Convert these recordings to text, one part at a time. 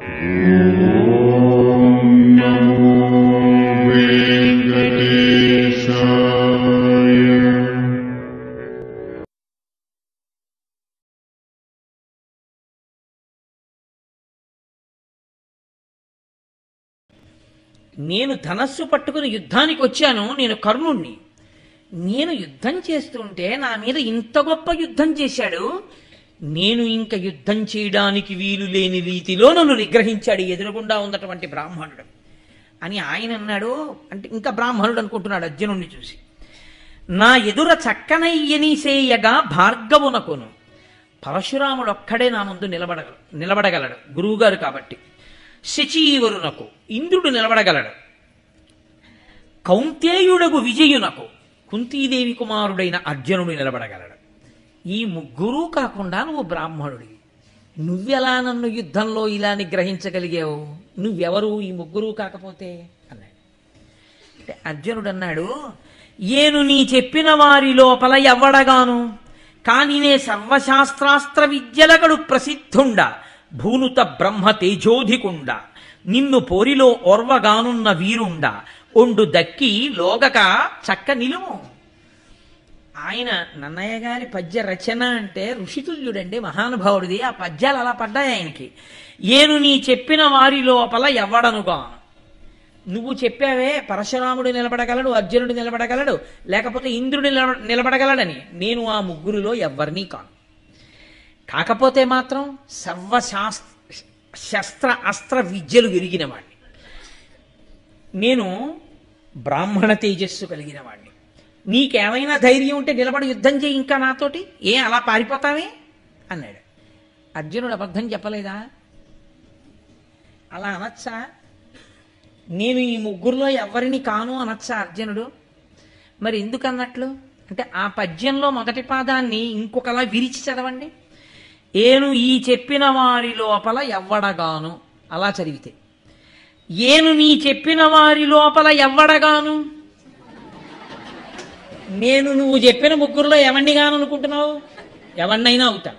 నేను ధనస్సు పట్టుకుని యుద్ధానికి వచ్చాను నేను కర్ణుణ్ణి నేను యుద్ధం చేస్తుంటే నా మీద ఇంత గొప్ప యుద్ధం చేశాడు నేను ఇంకా యుద్ధం చేయడానికి వీలు లేని రీతిలో నన్ను నిగ్రహించాడు ఎదురుగుండా ఉన్నటువంటి బ్రాహ్మణుడు అని ఆయన అన్నాడు అంటే ఇంకా బ్రాహ్మణుడు అనుకుంటున్నాడు అర్జునుడిని చూసి నా ఎదుర చక్కనయ్యనిసేయగా భార్గవునకును పరశురాముడు ఒక్కడే నా ముందు నిలబడగలడు నిలబడగలడు గురువుగారు కాబట్టి శచీవరునకు ఇంద్రుడు నిలబడగలడు కౌంతేయుడగు విజయునకు కుంతీదేవి కుమారుడైన అర్జునుడు నిలబడగలడు ఈ ముగ్గురు కాకుండా నువ్వు బ్రాహ్మణుడివి నువ్వెలా నన్ను యుద్ధంలో ఇలా నిగ్రహించగలిగావు నువ్వెవరు ఈ ముగ్గురు కాకపోతే అన్నాడు అంటే అర్జునుడు అన్నాడు ఏను నీ చెప్పిన వారి లోపల ఎవ్వడగాను కాని నే సర్వశాస్త్రాస్త్ర విద్యలగడు ప్రసిద్ధుండ భూనుత బ్రహ్మ తేజోధికుండ నిన్ను పోరిలో ఓర్వగానున్న వీరుండ ఒండు దక్కి లోగక చక్క నిలుము ఆయన నన్నయ్య గారి పద్య రచన అంటే ఋషితుల్యుడండి మహానుభావుడిది ఆ పద్యాలు అలా పడ్డాయి ఆయనకి ఏను నీ చెప్పిన వారి లోపల ఎవ్వడనుగాను నువ్వు చెప్పావే పరశురాముడు నిలబడగలడు అర్జునుడు నిలబడగలడు లేకపోతే ఇంద్రుడు నిలబ నిలబడగలడని నేను ఆ ముగ్గురిలో ఎవ్వరినీ కాను కాకపోతే మాత్రం సర్వశాస్త్ర శస్త్ర అస్త్ర విద్యలు ఎరిగిన వాడిని నేను బ్రాహ్మణ తేజస్సు కలిగిన వాడిని నీకేమైనా ధైర్యం ఉంటే నిలబడి యుద్ధం చేయి ఇంకా నాతోటి ఏ అలా పారిపోతావే అన్నాడు అర్జునుడు అబద్ధం చెప్పలేదా అలా అనొచ్చా నేను ఈ ముగ్గురులో ఎవరిని కాను అనొచ్చా అర్జునుడు మరి ఎందుకు అన్నట్లు అంటే ఆ పద్యంలో మొదటి పాదాన్ని ఇంకొకలా విరిచి చదవండి ఏను ఈ చెప్పిన వారి లోపల ఎవ్వడగాను అలా చదివితే ఏను నీ చెప్పిన వారి లోపల ఎవ్వడగాను నేను నువ్వు చెప్పిన ముగ్గురులో ఎవరిని గాను అనుకుంటున్నావు ఎవరినైనా అవుతా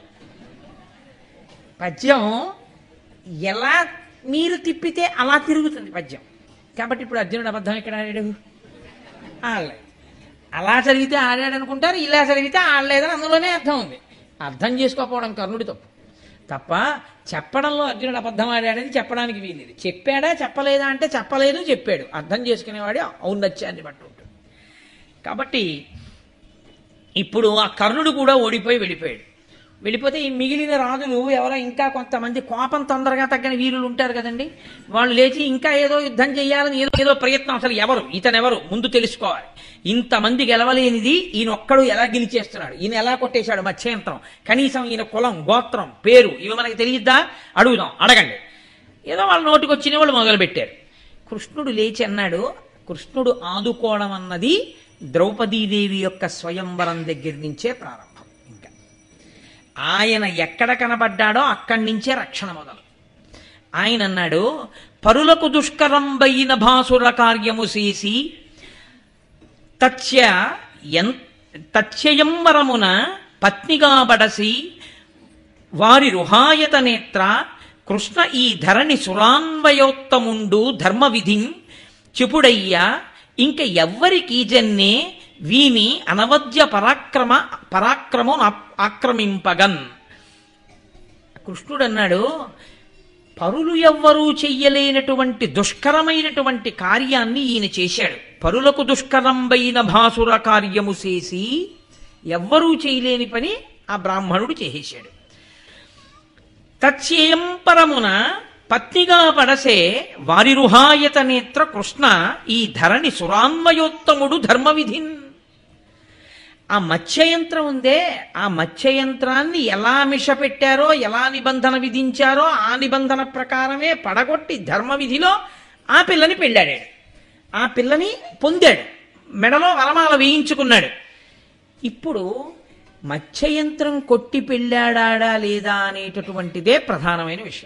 పద్యం ఎలా మీరు తిప్పితే అలా తిరుగుతుంది పద్యం కాబట్టి ఇప్పుడు అర్జునుడు అబద్ధం ఎక్కడ ఆడాడు ఆడలేదు అలా చదివితే ఆడాడు అనుకుంటారు ఇలా చదివితే ఆడలేదని అందులోనే అర్థం ఉంది అర్థం చేసుకోకపోవడం కర్ణుడి తప్పు తప్ప చెప్పడంలో అర్జునుడు అబద్ధం ఆడాడని చెప్పడానికి వీలేదు చెప్పాడా చెప్పలేదా అంటే చెప్పలేదు చెప్పాడు అర్థం చేసుకునేవాడే ఔన్నత్యాన్ని బట్టి ఉంటుంది కాబట్టి ఇప్పుడు ఆ కర్ణుడు కూడా ఓడిపోయి వెళ్ళిపోయాడు వెళ్ళిపోతే ఈ మిగిలిన రాజులు ఎవరో ఇంకా కొంతమంది కోపం తొందరగా తగ్గని వీరులు ఉంటారు కదండి వాళ్ళు లేచి ఇంకా ఏదో యుద్ధం చేయాలని ఏదో ఏదో ప్రయత్నం అసలు ఎవరు ఇతనెవరు ముందు తెలుసుకోవాలి ఇంతమంది గెలవలేనిది ఈయన ఒక్కడు ఎలా గెలిచేస్తున్నాడు ఈయన ఎలా కొట్టేశాడు మత్స్యంత్రం కనీసం ఈయన కులం గోత్రం పేరు ఇవి మనకి తెలియద్దా అడుగుదాం అడగండి ఏదో వాళ్ళ నోటికి వచ్చిన వాళ్ళు మొదలుపెట్టారు కృష్ణుడు లేచి అన్నాడు కృష్ణుడు ఆదుకోవడం అన్నది ద్రౌపదీదేవి యొక్క స్వయంవరం దగ్గర నుంచే ప్రారంభం ఇంకా ఆయన ఎక్కడ కనబడ్డాడో అక్కడి నుంచే రక్షణ మొదలు ఆయన అన్నాడు పరులకు దుష్కరంబైన భాసుర కార్యము చేసి తత్య ఎన్ తత్యయంవరమున పత్నిగా బడసి వారి రుహాయత నేత్ర కృష్ణ ఈ ధరణి సురాన్వయోత్తముండు ధర్మ విధిం చెపుడయ్యా ఇంక ఎవ్వరికి జన్నే వీని అనవద్య పరాక్రమ పరాక్రమం ఆక్రమింపగన్ కృష్ణుడు అన్నాడు పరులు ఎవ్వరూ చెయ్యలేనటువంటి దుష్కరమైనటువంటి కార్యాన్ని ఈయన చేశాడు పరులకు దుష్కరంబైన భాసుర కార్యము చేసి ఎవ్వరూ చేయలేని పని ఆ బ్రాహ్మణుడు చేసేశాడు తత్స్యేయం పరమున పత్నిగా పడసే వారి రుహాయత నేత్ర కృష్ణ ఈ ధరణి సురాన్వయోత్తముడు ధర్మ విధిన్ ఆ మత్స్యయంత్రం ఉందే ఆ మత్స్యయంత్రాన్ని ఎలా మిషపెట్టారో ఎలా నిబంధన విధించారో ఆ నిబంధన ప్రకారమే పడగొట్టి ధర్మ విధిలో ఆ పిల్లని పెళ్ళాడాడు ఆ పిల్లని పొందాడు మెడలో వరమాల వేయించుకున్నాడు ఇప్పుడు మత్స్యయంత్రం కొట్టి పెళ్ళాడా లేదా అనేటటువంటిదే ప్రధానమైన విషయం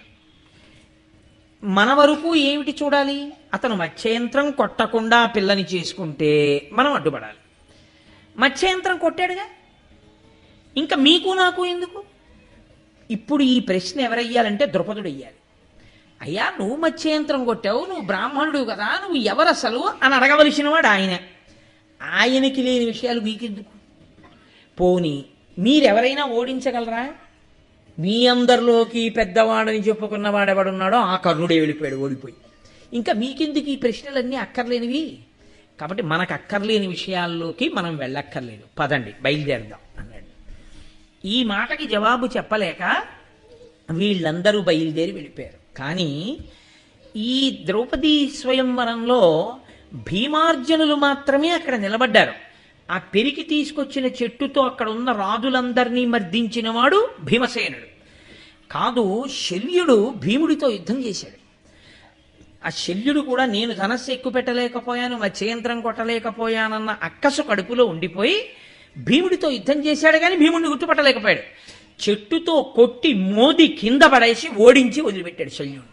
మన వరకు ఏమిటి చూడాలి అతను మత్స్యయంత్రం కొట్టకుండా ఆ పిల్లని చేసుకుంటే మనం అడ్డుపడాలి మత్స్యయంత్రం కొట్టాడుగా ఇంకా మీకు నాకు ఎందుకు ఇప్పుడు ఈ ప్రశ్న ఎవరయ్యాలంటే ద్రుపదుడు అయ్యాలి అయ్యా నువ్వు మత్స్యంత్రం కొట్టావు నువ్వు బ్రాహ్మణుడు కదా నువ్వు ఎవరసలు అని అడగవలసిన వాడు ఆయన ఆయనకి లేని విషయాలు మీకెందుకు పోని మీరెవరైనా ఓడించగలరా మీ అందరిలోకి పెద్దవాడని చెప్పుకున్న వాడెవడున్నాడో ఆ కర్ణుడే వెళ్ళిపోయాడు ఓడిపోయి ఇంకా మీకెందుకు ఈ ప్రశ్నలన్నీ అక్కర్లేనివి కాబట్టి మనకు అక్కర్లేని విషయాల్లోకి మనం వెళ్ళక్కర్లేదు పదండి బయలుదేరదాం అన్నాడు ఈ మాటకి జవాబు చెప్పలేక వీళ్ళందరూ బయలుదేరి వెళ్ళిపోయారు కానీ ఈ ద్రౌపదీ స్వయంవరంలో భీమార్జనులు మాత్రమే అక్కడ నిలబడ్డారు ఆ పెరికి తీసుకొచ్చిన చెట్టుతో అక్కడ ఉన్న రాజులందరినీ మర్దించిన వాడు భీమసేనుడు కాదు శల్యుడు భీముడితో యుద్ధం చేశాడు ఆ శల్యుడు కూడా నేను ధనస్సు ఎక్కువ పెట్టలేకపోయాను మత్స్యంత్రం కొట్టలేకపోయానన్న అక్కసు కడుపులో ఉండిపోయి భీముడితో యుద్ధం చేశాడు కానీ భీముడిని గుర్తుపట్టలేకపోయాడు చెట్టుతో కొట్టి మోది కింద పడేసి ఓడించి వదిలిపెట్టాడు శల్యుడిని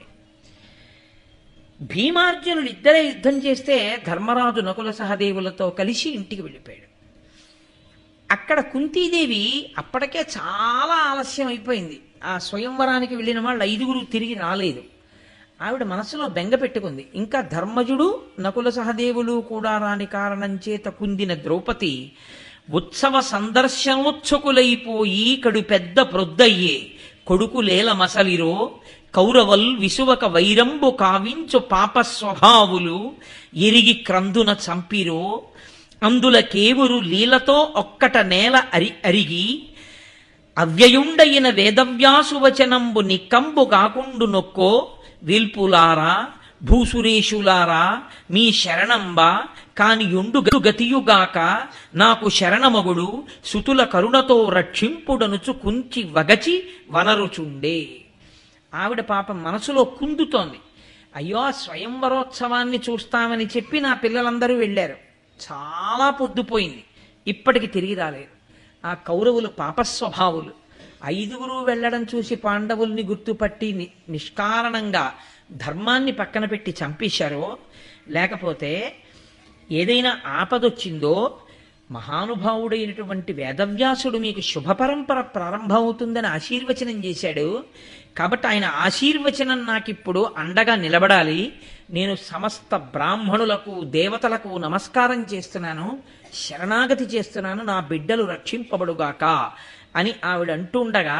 భీమార్జునులు ఇద్దరే యుద్ధం చేస్తే ధర్మరాజు నకుల సహదేవులతో కలిసి ఇంటికి వెళ్ళిపోయాడు అక్కడ కుంతీదేవి అప్పటికే చాలా ఆలస్యం అయిపోయింది ఆ స్వయంవరానికి వెళ్ళిన వాళ్ళు ఐదుగురు తిరిగి రాలేదు ఆవిడ మనసులో బెంగ పెట్టుకుంది ఇంకా ధర్మజుడు నకుల సహదేవులు కూడా రాని కారణం చేత కుందిన ద్రౌపది ఉత్సవ సందర్శనోత్సుకులైపోయి కడు పెద్ద ప్రొద్దయ్యే కొడుకులేల మసలిరో కౌరవల్ విసువక వైరంబు కావించు పాప స్వభావులు ఎరిగి క్రందున చంపిరో అందుల కేవురు లీలతో ఒక్కట నేల అరి అరిగి అవ్యయుండయిన వేదవ్యాసు వచనంబు నిక్కంబు కాకుండు నొక్కో వీల్పులారా భూసురేషులారా మీ శరణంబ కాని యుండు గతియుగాక నాకు శరణమగుడు సుతుల కరుణతో రక్షింపుడనుచు కుంచి వగచి వనరుచుండే ఆవిడ పాపం మనసులో కుందుతోంది అయ్యో ఆ స్వయంవరోత్సవాన్ని చూస్తామని చెప్పి నా పిల్లలందరూ వెళ్ళారు చాలా పొద్దుపోయింది ఇప్పటికి తిరిగి రాలేరు ఆ కౌరవులు పాపస్వభావులు ఐదుగురు వెళ్ళడం చూసి పాండవుల్ని గుర్తుపట్టి ని- నిష్కారణంగా ధర్మాన్ని పక్కన పెట్టి చంపేశారో లేకపోతే ఏదైనా ఆపదొచ్చిందో మహానుభావుడైనటువంటి వేదవ్యాసుడు మీకు శుభ పరంపర ప్రారంభమవుతుందని ఆశీర్వచనం చేశాడు కాబట్టి ఆయన ఆశీర్వచనం నాకిప్పుడు అండగా నిలబడాలి నేను సమస్త బ్రాహ్మణులకు దేవతలకు నమస్కారం చేస్తున్నాను శరణాగతి చేస్తున్నాను నా బిడ్డలు రక్షింపబడుగాక అని ఆవిడ అంటుండగా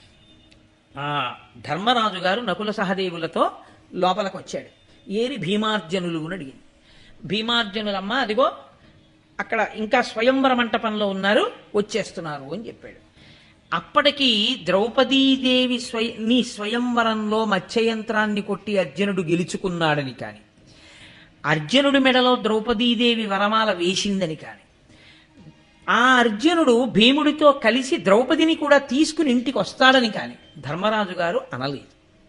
ఆ ధర్మరాజు గారు నకుల సహదేవులతో లోపలికి వచ్చాడు ఏరి భీమార్జనులు అని అడిగింది భీమార్జనులమ్మ అదిగో అక్కడ ఇంకా స్వయంవర మంటపంలో ఉన్నారు వచ్చేస్తున్నారు అని చెప్పాడు అప్పటికి ద్రౌపదీదేవి స్వయ నీ స్వయంవరంలో మత్స్యయంత్రాన్ని కొట్టి అర్జునుడు గెలుచుకున్నాడని కాని అర్జునుడి మెడలో ద్రౌపదీదేవి వరమాల వేసిందని కాని ఆ అర్జునుడు భీముడితో కలిసి ద్రౌపదిని కూడా తీసుకుని ఇంటికి వస్తాడని కాని ధర్మరాజు గారు అనలేదు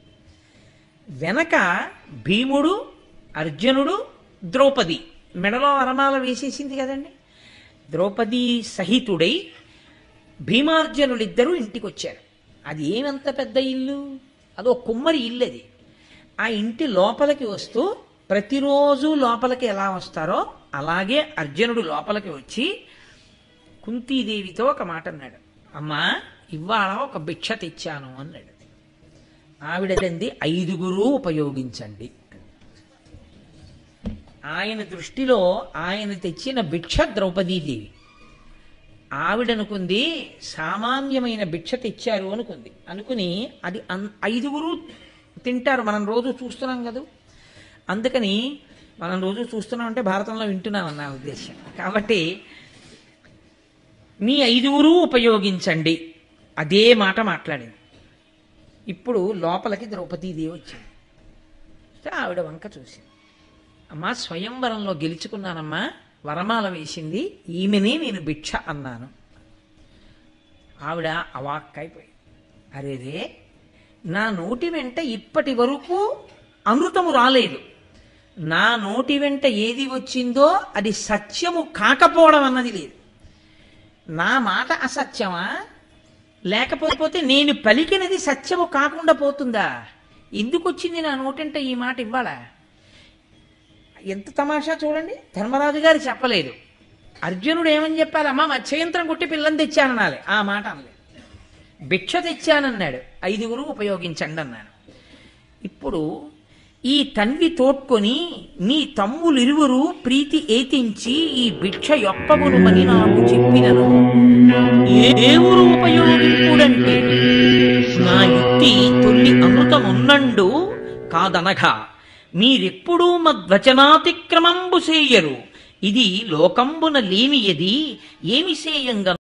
వెనక భీముడు అర్జునుడు ద్రౌపది మెడలో వరమాల వేసేసింది కదండి ద్రౌపది సహితుడై భీమార్జునులిద్దరూ ఇంటికి వచ్చారు అది ఏమంత పెద్ద ఇల్లు అదో కుమ్మరి ఇల్లు అది ఆ ఇంటి లోపలికి వస్తూ ప్రతిరోజు లోపలికి ఎలా వస్తారో అలాగే అర్జునుడు లోపలికి వచ్చి కుంతీదేవితో ఒక మాట అన్నాడు అమ్మా ఇవాళ ఒక భిక్ష తెచ్చాను అన్నాడు ఆవిడదంది ఐదుగురు ఉపయోగించండి ఆయన దృష్టిలో ఆయన తెచ్చిన భిక్ష ద్రౌపదీదేవి ఆవిడనుకుంది సామాన్యమైన భిక్ష తెచ్చారు అనుకుంది అనుకుని అది అన్- ఐదుగురు తింటారు మనం రోజు చూస్తున్నాం కదా అందుకని మనం రోజు చూస్తున్నాం అంటే భారతంలో వింటున్నాం నా ఉద్దేశం కాబట్టి మీ ఐదుగురు ఉపయోగించండి అదే మాట మాట్లాడింది ఇప్పుడు లోపలికి ద్రౌపదీదేవి వచ్చింది అయితే ఆవిడ వంక చూసింది అమ్మా స్వయంవరంలో గెలుచుకున్నానమ్మా వరమాల వేసింది ఈమెనే నేను భిక్ష అన్నాను ఆవిడ అవాక్కైపోయింది అరేరే నా నోటి వెంట ఇప్పటి వరకు అమృతము రాలేదు నా నోటి వెంట ఏది వచ్చిందో అది సత్యము కాకపోవడం అన్నది లేదు నా మాట అసత్యమా లేకపోతే నేను పలికినది సత్యము కాకుండా పోతుందా ఎందుకు వచ్చింది నా నోటంటే ఈ మాట ఇవ్వాలా ఎంత తమాషా చూడండి ధర్మరాజు గారు చెప్పలేదు అర్జునుడు ఏమని చెప్పాలి అమ్మ మత్స్యయంత్రం కొట్టి పిల్లని తెచ్చాననాలి ఆ మాట అనలేదు భిక్ష తెచ్చానన్నాడు ఐదుగురు ఉపయోగించండి అన్నాడు ఇప్పుడు ఈ తన్వి తోడ్కొని నీ తమ్ములిరువురు ప్రీతి ఏతించి ఈ భిక్ష యొప్పగునుమని నాకు చెప్పినను ఏవురు ఉపయోగింపుడంటే నా యుక్తి తొల్లి అమృతమున్నండు కాదనగా మీరెప్పుడూ మద్వచనాతిక్రమంబు సేయరు ఇది లోకంబున లేనియది ఏమి సేయంగ